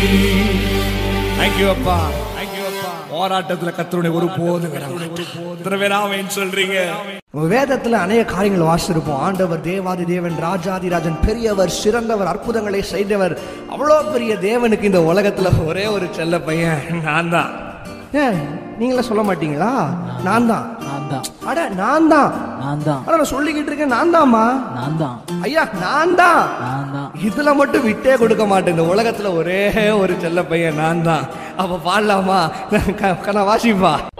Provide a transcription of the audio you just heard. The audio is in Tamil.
தேங்க்யூ அப்பா தேங்க்யூ அப்பா போராட்டத்துல கத்தருடைய ஒரு போது வேணாமேன்னு சொல்றீங்க நம்ம வேதத்துல அநேக காரியங்கள் வாசிச்சிருப்போம் ஆண்டவர் தேவாதி தேவன் ராஜாதி ராஜன் பெரியவர் சிறந்தவர் அற்புதங்களை செய்தவர் அவ்வளோ பெரிய தேவனுக்கு இந்த உலகத்துல ஒரே ஒரு செல்ல பையன் நான் தான் ஏன் நீங்களே சொல்ல மாட்டீங்களா நான் தான் நான் தான் அட நான் தான் நான் தான் ஆனா நான் சொல்லிக்கிட்டு இருக்கேன் நான் தான்மா நான் தான் ஐயா நான் தான் நான் தான் இதுல மட்டும் விட்டே கொடுக்க மாட்டேன் இந்த உலகத்துல ஒரே ஒரு செல்ல பையன் நான் தான் அப்ப பாடலாமா க- க- நான் வாசிப்பா